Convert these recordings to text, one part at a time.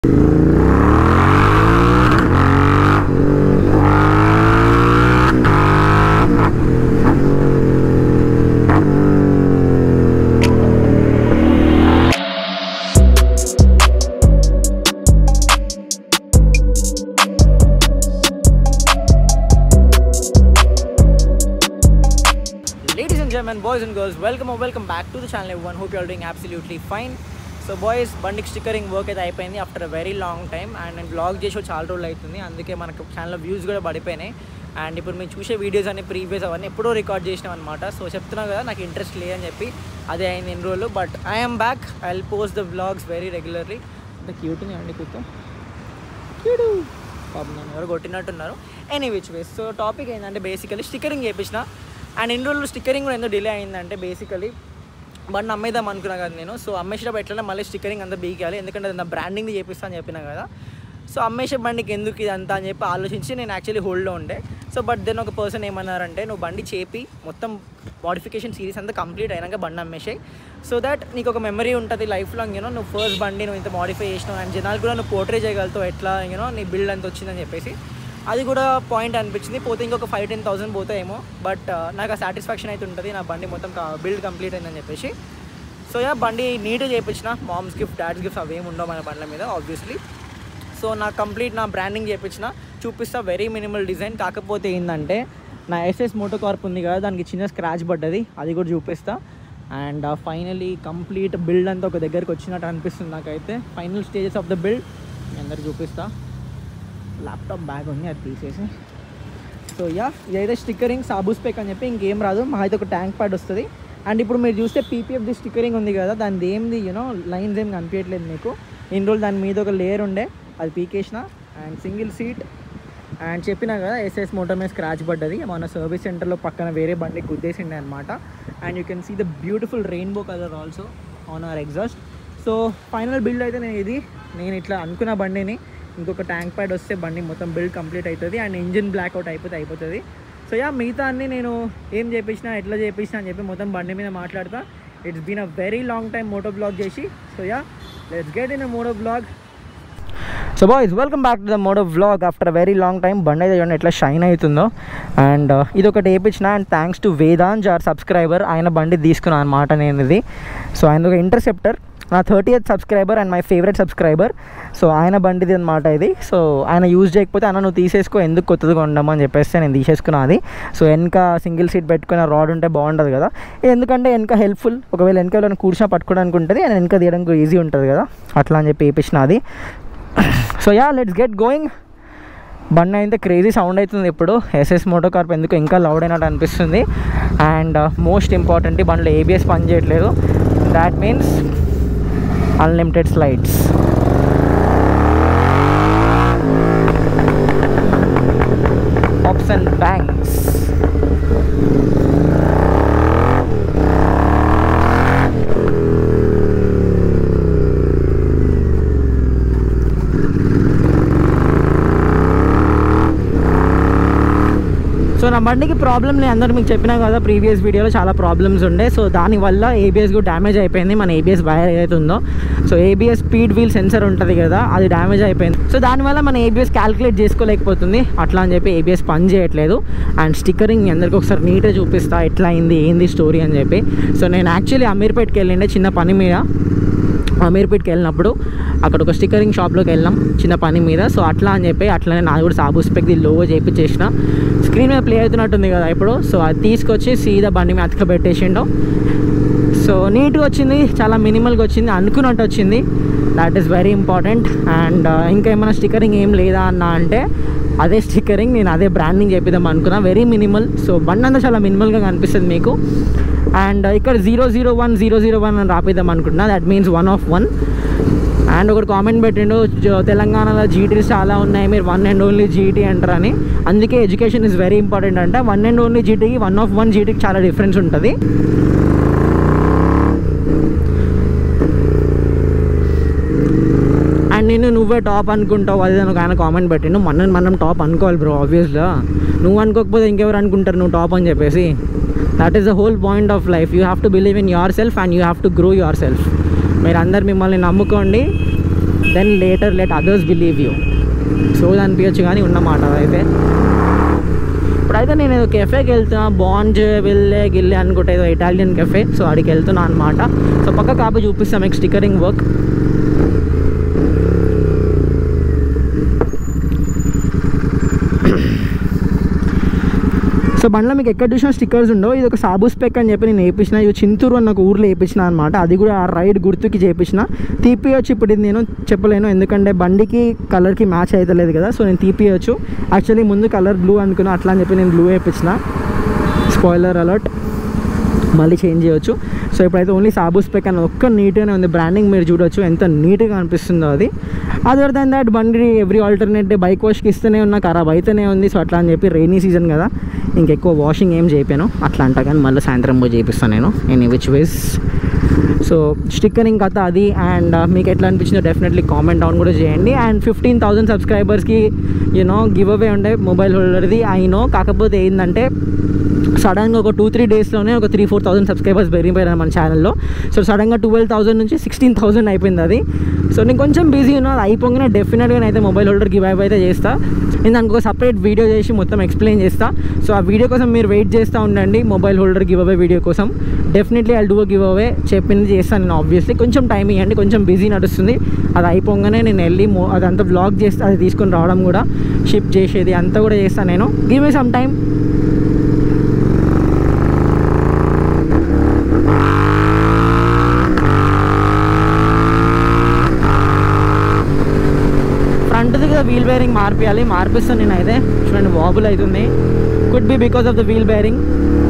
Ladies and gentlemen, boys and girls, welcome or welcome back to the channel everyone. Hope you are doing absolutely fine. So boys బండికి stickering work అయితే అయిపోయింది after a very long time and నేను blog చేసి చాలా రోజులు అవుతుంది అందుకే మనకు ఛానల్లో వ్యూస్ కూడా పడిపోయినాయి అండ్ ఇప్పుడు మీరు చూసే వీడియోస్ అన్ని ప్రీవియస్ అవన్నీ ఎప్పుడో రికార్డ్ చేసినాం అనమాట సో చెప్తున్నా కదా నాకు ఇంట్రెస్ట్ లేదని చెప్పి అదే అయింది ఎన్ని రోజులు but I'm back I will post the vlogs very regularly అంటే క్యూట్ని అండి కూర్చో క్యూడు పాపం నన్ను ఎవరు కొట్టినట్టున్నారు any which ways so topic ఏంటంటే బేసికలీ స్టిక్కరింగ్ చేపించిన అండ్ ఇన్ని రోజులు స్టిక్కరింగ్ కూడా ఎందుకు డిలే అయిందంటే బేసికలీ బండి అమ్మేద్దాం అనుకున్నా కదా నేను సో అమ్మేసేటప్పుడు ఎట్లనే మళ్ళీ స్టిక్కరింగ్ అంతా బీకాలి ఎందుకంటే అది నా బ్రాండింగ్ చేపిస్తా అని చెప్పినా కదా సో అమ్మేసే బండికి ఎందుకు ఇది అంతా అని చెప్పి ఆలోచించి నేను యాక్చువల్లీ హోల్డ్లో ఉండే సో బట్ దెన్ ఒక పర్సన్ ఏమన్నారంటే నువ్వు బండి చేపి మొత్తం మోడిఫికేషన్ సిరీస్ అంతా కంప్లీట్ అయినాక బండి అమ్మేసాయి సో దట్ నీకు ఒక మెమరీ ఉంటుంది లైఫ్ లాంగ్ యూనో నువ్వు ఫస్ట్ బండి నువ్వు ఇంత మోడిఫై చేసినావు అండ్ జనాలు కూడా నువ్వు పోర్ట్రే చేయగలుగుతావు ఎట్లా యూనో నీ బిల్డ్ అంత వచ్చిందని చెప్పేసి అది కూడా పాయింట్ అనిపించింది పోతే ఇంకొక ఫైవ్ టెన్ థౌసండ్ పోతాయేమో బట్ నాకు ఆ సాటిస్ఫాక్షన్ అయితే ఉంటుంది నా బండి మొత్తం బిల్డ్ కంప్లీట్ అయిందని చెప్పేసి సో యా బండి నీట్గా చేయించిన మామ్స్ గిఫ్ట్ డాడ్స్ గిఫ్ట్ అవేమి ఉండవు మన బండ్ల మీద ఆబ్వియస్లీ సో నా కంప్లీట్ నా బ్రాండింగ్ చేయించిన చూపిస్తా వెరీ మినిమల్ డిజైన్ కాకపోతే ఏంటంటే నా ఎస్ఎస్ మోటో కార్ప్ ఉంది కదా దానికి చిన్న స్క్రాచ్ పడ్డది అది కూడా చూపిస్తా అండ్ ఫైనలీ కంప్లీట్ బిల్డ్ అంతా ఒక దగ్గరికి వచ్చినట్టు అనిపిస్తుంది నాకైతే final stages of the build అందరికి చూపిస్తా ల్యాప్టాప్ బ్యాగ్ ఉంది అది తీసేసి సో యా ఇదైతే స్టిక్కరింగ్ సాబూస్ పేక్ అని చెప్పి ఇంకేం రాదు మా అయితే ఒక ట్యాంక్ ప్యాడ్ వస్తుంది అండ్ ఇప్పుడు మీరు చూస్తే పీపీఎఫ్ ది స్టిక్కరింగ్ ఉంది కదా దాని ఏంది యూనో లైన్స్ ఏం కనిపించట్లేదు మీకు ఇన్ని రోజులు దాని మీద ఒక లేయర్ ఉండే అది పీకేసిన అండ్ సింగిల్ సీట్ అండ్ చెప్పినా కదా ఎస్ఎస్ మోటార్ మీద స్క్రాచ్ పడ్డది మన సర్వీస్ సెంటర్లో పక్కన వేరే బండికి గుద్దేసిండే అనమాట and you can see the beautiful rainbow colour also on our exhaust so final build అయితే నేను ఇది నేను ఇట్లా అనుకున్న బండిని ఇంకొక ట్యాంక్ ప్యాడ్ వస్తే బండి మొత్తం బిల్డ్ కంప్లీట్ అవుతుంది అండ్ ఇంజిన్ బ్లాక్అవుట్ అయిపోతే అయిపోతుంది సో యా మిగతా అన్ని నేను ఏం చేపించినా ఎట్లా చేపించినా అని చెప్పి మొత్తం బండి మీద మాట్లాడతా it's been a very long time moto blog చేసి so yeah let's get in a moto blog so boys welcome back to the moto vlog after a very long time బండి అయితే చూడండి ఎట్లా షైన్ అవుతుందో అండ్ ఇది ఒకటి వేయించిన and thanks to Vedanj our subscriber ఆయన బండి తీసుకున్నాను అనమాట నేను ఇది సో ఆయన ఒక ఇంటర్సెప్టర్ నా thirty eighth subscriber and my favourite subscriber so ఆయన బండిది అనమాట ఇది సో ఆయన యూజ్ చేయకపోతే అన్న నువ్వు తీసేసుకో ఎందుకు కొత్తది కొండమని చెప్పేస్తే నేను తీసేసుకున్నా అది సో వెనక సింగిల్ సీట్ పెట్టుకున్న రాడ్ ఉంటే బాగుంటుంది కదా ఎందుకంటే వెనక హెల్ప్ఫుల్ ఒకవేళ వెనక ఎవరైనా కూర్చొని పట్టుకోవడానికి ఉంటుంది అండ్ వెనక తీయడానికి ఈజీ ఉంటుంది కదా అట్లా అని చెప్పి వేయించిన అది so yeah let's get going బండి అయితే క్రేజీ సౌండ్ అవుతుంది ఇప్పుడు ఎస్ఎస్ మోటో కార్ప్ ఎందుకు ఇంకా లౌడ్ అయినట్టు అనిపిస్తుంది అండ్ మోస్ట్ ఇంపార్టెంట్ బండిలో ఏబిఎస్ పని చేయట్లేదు that means unlimited slides ups and banks so నా బండికి ప్రాబ్లం నేను అందరూ మీకు చెప్పినా కదా ప్రీవియస్ వీడియోలో చాలా ప్రాబ్లమ్స్ ఉండే సో దానివల్ల ఏబిఎస్ కూడా డ్యామేజ్ అయిపోయింది మన ఏబిఎస్ వైర్ ఏదైతే ఉందో so ABS speed wheel sensor ఉంటుంది కదా అది డ్యామేజ్ అయిపోయింది సో దానివల్ల మన ఏబిఎస్ క్యాలిక్యులేట్ చేసుకోలేకపోతుంది అట్లా అని చెప్పి ఏబిఎస్ పని చేయట్లేదు అండ్ స్టిక్కరింగ్ మీ అందరికి ఒకసారి నీట్గా చూపిస్తా ఎట్లా అయింది ఏంది స్టోరీ అని చెప్పి సో నేను యాక్చువల్లీ అమీర్పేట్కి వెళ్ళిండే చిన్న పని మీద అమీర్పేట్కి వెళ్ళినప్పుడు అక్కడ ఒక స్టిక్కరింగ్ షాప్లోకి వెళ్ళాం చిన్న పని మీద సో అట్లా అని చెప్పి అట్లనే నాది కూడా సాబు స్పెక్ది లో చేపించేసిన స్క్రీన్ మీద ప్లే అవుతున్నట్టుంది కదా ఇప్పుడు సో అది తీసుకొచ్చి సీదా బండి మీద అతక పెట్టేసిండు సో నీట్గా వచ్చింది చాలా మినిమల్గా వచ్చింది అనుకున్నట్టు వచ్చింది that is very important and ఇంకా ఏమైనా స్టిక్కరింగ్ ఏం లేదా అన్న అంటే అదే స్టిక్కరింగ్ నేను అదే బ్రాండింగ్ చేపిద్దాం అనుకున్నా వెరీ మినిమల్ సో బండి అంతా చాలా మినిమల్గా కనిపిస్తుంది మీకు అండ్ ఇక్కడ zero zero one zero zero one అని రాపిద్దాం అనుకుంటున్నా that means one of one and ఒకటి కామెంట్ పెట్టిండు జ- తెలంగాణలో జీటీలు చాలా ఉన్నాయి మీరు వన్ అండ్ ఓన్లీ జీటీ అంటారని అందుకే ఎడ్యుకేషన్ ఇస్ వెరీ ఇంపార్టెంట్ అంటే వన్ అండ్ ఓన్లీ జీటీకి వన్ ఆఫ్ వన్ జీటీకి చాలా డిఫరెన్స్ ఉంటుంది అండ్ నేను నువ్వే టాప్ అనుకుంటావు అది అని ఒక ఆయన కామెంట్ పెట్టిండు మనం మనం టాప్ అనుకోవాలి బ్రో ఆబ్వియస్గా నువ్వు అనుకోకపోతే ఇంకెవరు అనుకుంటారు నువ్వు టాప్ అని చెప్పేసి that is the whole point of life you have to believe in yourself and you have to grow yourself మీరు అందరు మిమ్మల్ని నమ్ముకోండి then later let others believe you so అనిపించచ్చు కానీ ఉన్నమాట అదైతే ఇప్పుడైతే నేను ఏదో కెఫేకి వెళ్తున్నా బాంజ్ వెళ్ళే గిల్లే అనుకుంటే ఏదో ఇటాలియన్ కెఫే సో అడికి వెళ్తున్నా అనమాట సో పక్క కాపీ చూపిస్తాం మీకు స్టిక్కరింగ్ వర్క్ సో బండ్లో మీకు ఎక్కడ చూసిన స్టిక్కర్స్ ఉండవు ఇది ఒక సాబు స్పెక్ అని చెప్పి నేను వేయించిన ఇది చింతూరు అన్న ఒక ఊర్లో వేయించిన అనమాట అది కూడా ఆ రైడ్ గుర్తుకి చేయించిన తీపియొచ్చు ఇప్పుడు ఇది నేను చెప్పలేను ఎందుకంటే బండికి కలర్కి మ్యాచ్ అవుతలేదు కదా సో నేను తీపియొచ్చు యాక్చువల్లీ ముందు కలర్ బ్లూ అనుకున్నా అట్లా అని చెప్పి నేను బ్లూ వేయించిన స్పాయిలర్ అలర్ట్ మళ్ళీ చేంజ్ చేయొచ్చు సో ఇప్పుడైతే ఓన్లీ సాబు స్పెక్ అని ఒక్క నీట్గానే ఉంది బ్రాండింగ్ మీరు చూడొచ్చు ఎంత నీట్గా అనిపిస్తుందో అది అదర్ దాన్ దాట్ బండి ఎవ్రీ ఆల్టర్నేట్ డే బైక్ వాష్కి ఇస్తూనే ఉన్నా ఖరాబ్ అయితేనే ఉంది సో అట్లా అని చెప్పి రైనీ సీజన్ కదా ఇంకెక్కువ వాషింగ్ ఏం చేయపాను అట్లా అంటా కానీ మళ్ళీ సాయంత్రం పోయి చేపిస్తాను నేను any which ways so stickering కథ అది అండ్ మీకు ఎట్లా అనిపించిందో డెఫినెట్లీ కామెంట్ డౌన్ కూడా చేయండి అండ్ ఫిఫ్టీన్ థౌసండ్ సబ్స్క్రైబర్స్కి యూనో గివ్ అవే ఉండే మొబైల్ హోల్డర్ది ఐ నో కాకపోతే ఏంటంటే సడన్గా ఒక టూ త్రీ డేస్లోనే ఒక త్రీ ఫోర్ థౌసండ్ సబ్స్క్రైబర్స్ పెరిగిపోయారు మన ఛానల్లో సో సడన్గా ట్వెల్వ్ థౌసండ్ నుంచి సిక్స్టీన్ థౌసండ్ అయిపోయింది అది సో నేను కొంచెం బిజీ ఉన్నా అది అయిపోగానే డెఫినెట్గా అయితే మొబైల్ హోల్డర్ గివ్ అవే అయితే చేస్తా నేను దానికి ఒక సపరేట్ వీడియో చేసి మొత్తం ఎక్స్ప్లెయిన్ చేస్తా సో ఆ వీడియో కోసం మీరు వెయిట్ చేస్తూ ఉండండి mobile holder give away video కోసం definitely I do give away చెప్పింది చేస్తాను నేను ఆబ్వియస్లీ కొంచెం టైం ఇవ్వండి కొంచెం బిజీ నడుస్తుంది అది అయిపోగానే నేను వెళ్ళి మో అదంతా బ్లాగ్ చేస్తే అది తీసుకొని రావడం కూడా షిప్ చేసేది అంతా కూడా చేస్తాను నేను గివ్ మీ సమ్ టైం ఫ్రంట్ది కదా వీల్ బేరింగ్ మార్పియాలి మార్పిస్తాను నేను అయితే చూడండి వాబుల్ అవుతుంది could be because of the wheel bearing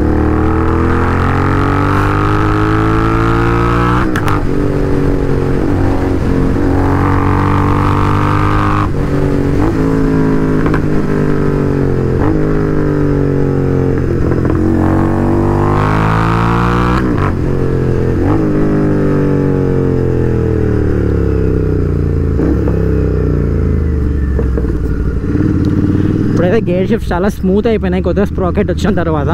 ఇప్పుడైతే గేర్ షిఫ్ట్ చాలా స్మూత్ అయిపోయినాయి కొత్త స్ప్రాకెట్ వచ్చిన తర్వాత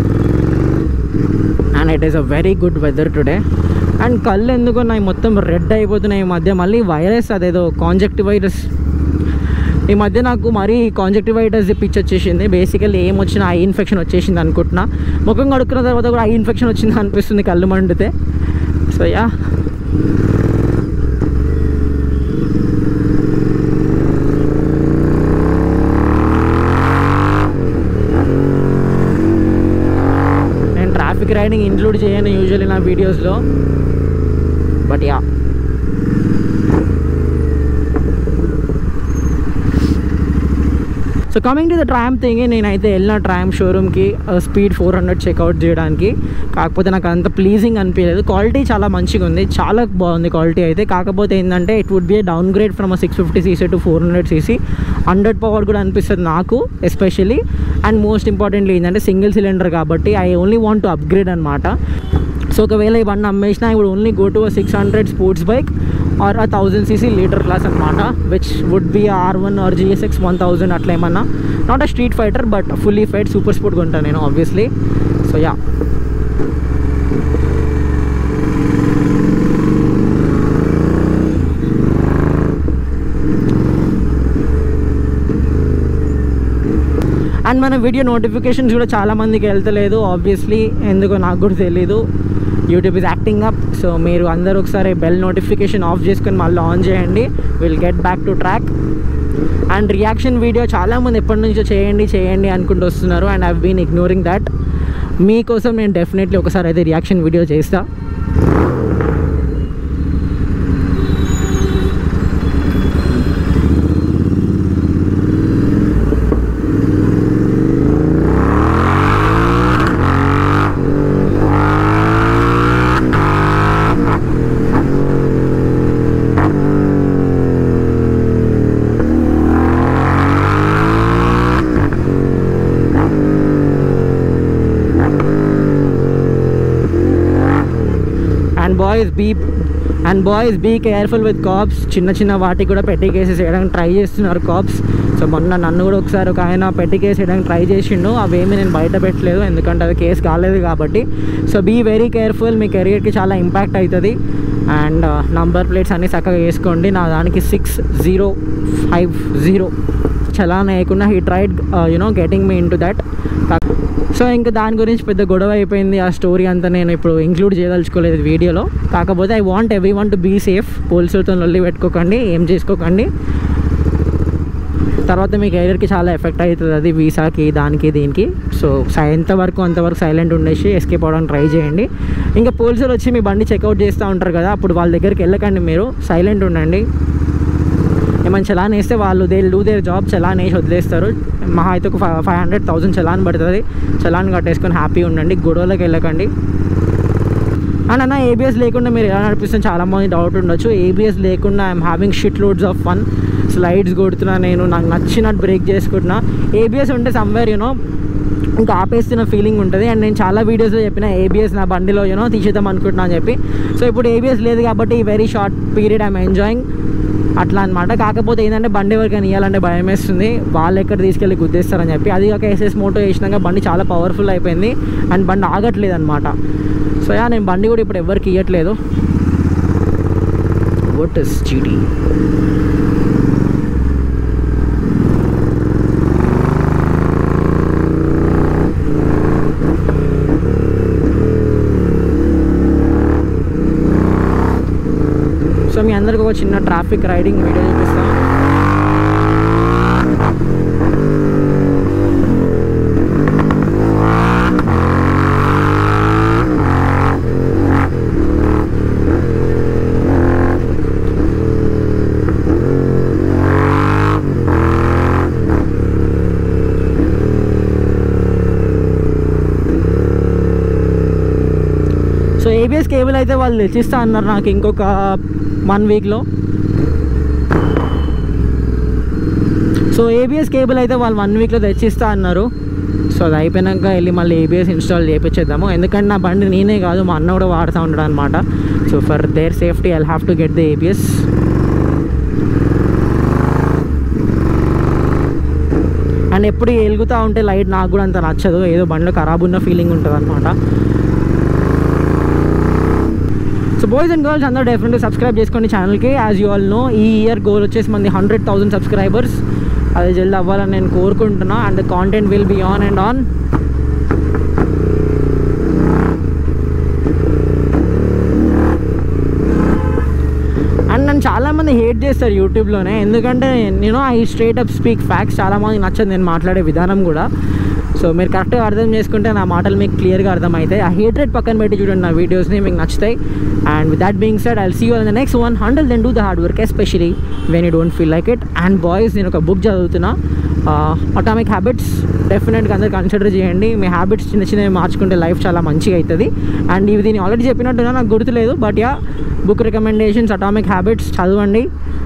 and it is a very good weather today and కళ్ళు ఎందుకో నాకు మొత్తం రెడ్ అయిపోతున్నాయి ఈ మధ్య మళ్ళీ వైరస్ అదేదో కాంజక్టివైరస్ ఈ మధ్య నాకు మరీ కాంజక్టివైటస్ పిచ్ వచ్చేసింది బేసికల్లీ ఏం వచ్చినా ఐ ఇన్ఫెక్షన్ వచ్చేసింది అనుకుంటున్నా ముఖం కడుక్కున్న తర్వాత కూడా ఐ ఇన్ఫెక్షన్ వచ్చింది అనిపిస్తుంది కళ్ళు మండితే సో యా నేను ట్రాఫిక్ రైడింగ్ ఇంక్లూడ్ చేయను యూజువల్లీ నా వీడియోస్లో but ya so coming to the tram thing నేనైతే వెళ్ళిన ట్రామ్ షోరూమ్కి స్పీడ్ ఫోర్ హండ్రెడ్ చెక్అవుట్ చేయడానికి కాకపోతే నాకు అంత ప్లీజింగ్ అనిపించలేదు క్వాలిటీ చాలా మంచిగా ఉంది చాలా బాగుంది క్వాలిటీ అయితే కాకపోతే ఏంటంటే it would be downgrade from six fifty CC to four hundred CC hundred power కూడా అనిపిస్తుంది నాకు ఎస్పెషల్లీ అండ్ మోస్ట్ ఇంపార్టెంట్లీ ఏంటంటే సింగిల్ సిలిండర్ కాబట్టి I only want to upgrade అనమాట సో ఒకవేళ ఈ బండి అమ్మేసినా ఇప్పుడు only go to six hundred sports bike or a thousand CC litre class అనమాట which would be R one R GSX one thousand అట్లా ఏమన్నా not a street fighter but fully fight super sport కొంటాను నేను obviously so ya and మన video notifications కూడా చాలా మందికి వెళ్తలేదు ఆబ్వియస్లీ ఎందుకో నాకు కూడా తెలీదు YouTube is acting up so మీరు అందరూ ఒకసారి బెల్ నోటిఫికేషన్ ఆఫ్ చేసుకొని మళ్ళీ ఆన్ చేయండి will get back to track and reaction video చాలామంది ఎప్పటి నుంచో చేయండి చేయండి అనుకుంటూ వస్తున్నారు and I been ignoring that మీకోసం నేను డెఫినెట్లీ ఒకసారి అయితే రియాక్షన్ వీడియో చేస్తా and boys be and boys be careful with cops చిన్న చిన్న వాటికి కూడా పెట్టి కేసెస్ వేయడానికి ట్రై చేస్తున్నారు కాప్స్ సో మొన్న నన్ను కూడా ఒకసారి ఒక ఆయన పెట్టి కేసు వేయడానికి ట్రై చేసిండు అవేమీ నేను బయట పెట్టలేదు ఎందుకంటే అది కేసు కాలేదు కాబట్టి సో బీ వెరీ కేర్ఫుల్ మీ కెరియర్కి చాలా ఇంపాక్ట్ అవుతుంది అండ్ నంబర్ ప్లేట్స్ అన్నీ చక్కగా వేసుకోండి నా దానికి six zero five zero challan వేయకుండా he tried you know getting me into that so ఇంకా దాని గురించి పెద్ద గొడవ అయిపోయింది ఆ స్టోరీ అంతా నేను ఇప్పుడు ఇంక్లూడ్ చేయదలుచుకోలేదు వీడియోలో కాకపోతే I want everyone to be safe పోలీసులతో లొల్లి పెట్టుకోకండి ఏం చేసుకోకండి తర్వాత మీ కెరీర్కి చాలా ఎఫెక్ట్ అవుతుంది అది వీసాకి దానికి దీనికి సో సై ఎంతవరకు అంతవరకు సైలెంట్ ఉండేసి ఎస్కేప్ అవ్వడానికి ట్రై చేయండి ఇంకా పోలీసులు వచ్చి మీ బండి చెక్అవుట్ చేస్తూ ఉంటారు కదా అప్పుడు వాళ్ళ దగ్గరికి వెళ్ళకండి మీరు సైలెంట్ ఉండండి ఏమైనా చలాన్ వేస్తే వాళ్ళు they do their job challan వేసి వదిలేస్తారు మహా అయితే ఒక five five hundred thousand challan పడుతుంది చలాన్ కట్టేసుకొని హ్యాపీ ఉండండి గొడవలోకి వెళ్ళకండి అండ్ అన్న ఏబిఎస్ లేకుండా మీరు ఎలా నడిపిస్తుంది చాలా మంది డౌట్ ఉండొచ్చు ఏబిఎస్ లేకుండా I'm having shit loads of fun slides కొడుతున్నా నేను నాకు నచ్చినట్టు బ్రేక్ చేసుకుంటున్నా ఏబిఎస్ ఉంటే సమ్వేర్ యూనో ఇంకా ఆపేస్తున్న ఫీలింగ్ ఉంటుంది అండ్ నేను చాలా వీడియోస్లో చెప్పిన ఏబిఎస్ నా బండిలో యూనో తీసేద్దాం అనుకుంటున్నా అని చెప్పి సో ఇప్పుడు ఏబిఎస్ లేదు కాబట్టి very short period I'm enjoying అట్లా అనమాట కాకపోతే ఏంటంటే బండి ఎవరికైనా ఇవ్వాలంటే భయం వేస్తుంది వాళ్ళు ఎక్కడ తీసుకెళ్ళి గుద్దేస్తారని చెప్పి అది కాక ఎస్ఎస్ మోటో వేసినాక బండి చాలా పవర్ఫుల్ అయిపోయింది అండ్ బండి ఆగట్లేదు అనమాట సో యా నేను బండి కూడా ఇప్పుడు ఎవరికి ఇవ్వట్లేదు వాట్ ఇస్ జీటీ సో మీ అందరికి ఒక చిన్న ట్రాఫిక్ రైడింగ్ వీడియో చూపిస్తాను సో ఏబిఎస్ కేబుల్ అయితే వాళ్ళు తెచ్చిస్తా అన్నారు నాకు ఇంకొక వన్ వీక్లో సో ఏబిఎస్ కేబుల్ అయితే వాళ్ళు వన్ వీక్లో తెచ్చిస్తా అన్నారు సో అది అయిపోయినాక వెళ్ళి మళ్ళీ ఏబిఎస్ ఇన్స్టాల్ చేయించేద్దాము ఎందుకంటే నా బండి నేనే కాదు మా అన్న కూడా వాడుతూ ఉంటాడు అనమాట so for their safety I have to get the ABS and ఎప్పుడు వెలుగుతూ ఉంటే లైట్ నాకు కూడా అంత నచ్చదు ఏదో బండిలో ఖరాబ్ ఉన్న ఫీలింగ్ ఉంటుంది అనమాట సో బాయ్స్ అండ్ గర్ల్స్ అందరూ డెఫినెట్గా సబ్స్క్రైబ్ చేసుకోండి ఛానల్కి యాజ్ యూ ఆల్ నో ఈ ఇయర్ గోల్ వచ్చేసి మంది హండ్రెడ్ థౌసండ్ సబ్స్క్రైబర్స్ అది జల్ది అవ్వాలని నేను కోరుకుంటున్నా and content will be on and on and నన్ను చాలామంది హేట్ చేస్తారు యూట్యూబ్లోనే ఎందుకంటే నేను I straight up speak facts చాలామంది నచ్చదు నేను మాట్లాడే విధానం కూడా సో మీరు కరెక్ట్గా అర్థం చేసుకుంటే నా మాటలు మీకు క్లియర్గా అర్థమవుతాయి ఆ హేట్ రేట్ పక్కన పెట్టి చూడండి నా వీడియోస్ని మీకు నచ్చుతాయి and with that being said I see you the next one hundred then do the hard work especially when you don't feel like it and boys నేను ఒక బుక్ చదువుతున్నా అటామిక్ హ్యాబిట్స్ డెఫినెట్గా అందరు కన్సిడర్ చేయండి మీ హ్యాబిట్స్ చిన్న చిన్నవి మార్చుకుంటే life చాలా మంచిగా అవుతుంది అండ్ ఇవి దీన్ని ఆల్రెడీ చెప్పినట్టుగా నాకు గుర్తులేదు but ya book recommendations atomic habits చదవండి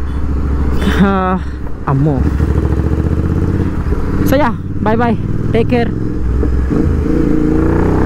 అమ్మో so ya boy boy take care